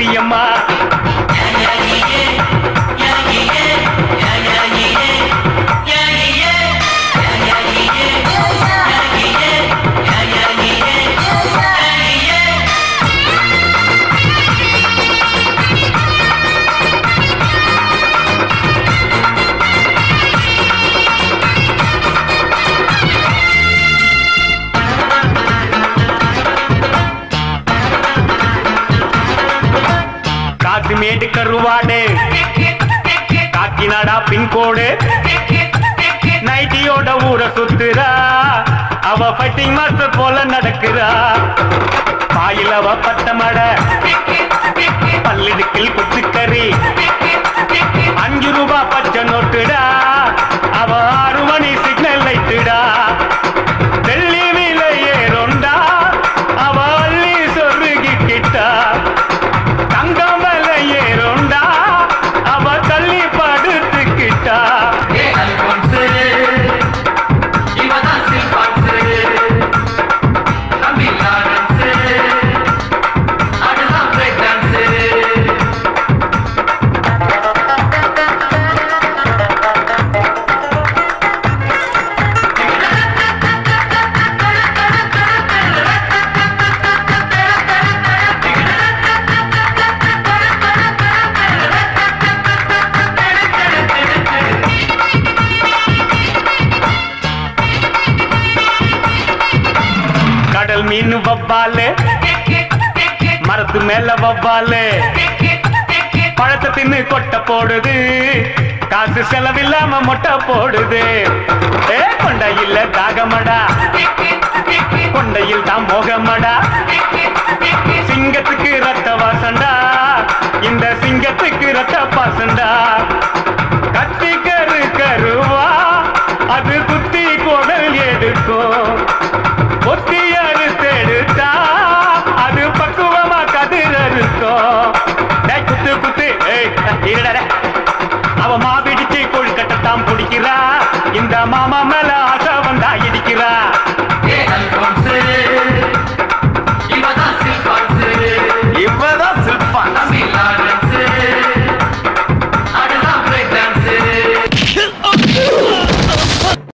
மாரியம்மா காசிமேடு கருவாடு காக்கிநாடா பின்கோடு நைட்டியோட ஊரை சுத்துறா அவ ஃபைட்டிங் மாஸ்டர் போல நடக்கிறா பாயில் அவ பட்ட மட பல்லிடுக்கில் குச்சிக்கறி அஞ்சு ரூபா பச்சை நோட்டுடா அவ ஆறு மணி சிக்னல் லைட்டுடா வெள்ளி விலை ஏறுண்டா அவ அள்ளி சொருகிக்கிட்டா தங்கம் விலை ஏறுண்டா அவ தள்ளி படுத்துக்கிட்டா ஏ அல்போன்சு இவதான் சில்பான்சு தம்பி லாரன்சு அதுதான் பிரேக் டான்ஸு கடல் மீன் வவ்வாலு மரத்து மேல வவ்வாலு பழத்தை தின்னு கொட்டை போடுது காசு செலவில்லாம மொட்டை போடுது ஏ கொண்டையில் தாகமடா கொண்டையில் தான் மோகமடா சிங்கத்துக்கு ரத்த வாசண்டா இந்த சிங்கத்துக்கு ரத்த பாசண்டா கத்தி கரு கருவா அது குத்தி குடல் எடுக்கும் ஒத்தி அறுத்தெடுத்தா அது பக்குவமா கதிர் அறுக்கும் டேய், குத்து குத்து ஏய் இருடா டேய். அவ மாபிடிச்சு கொழுக்கட்டத்தான் பிடிக்கிறா இந்த மாமா மேல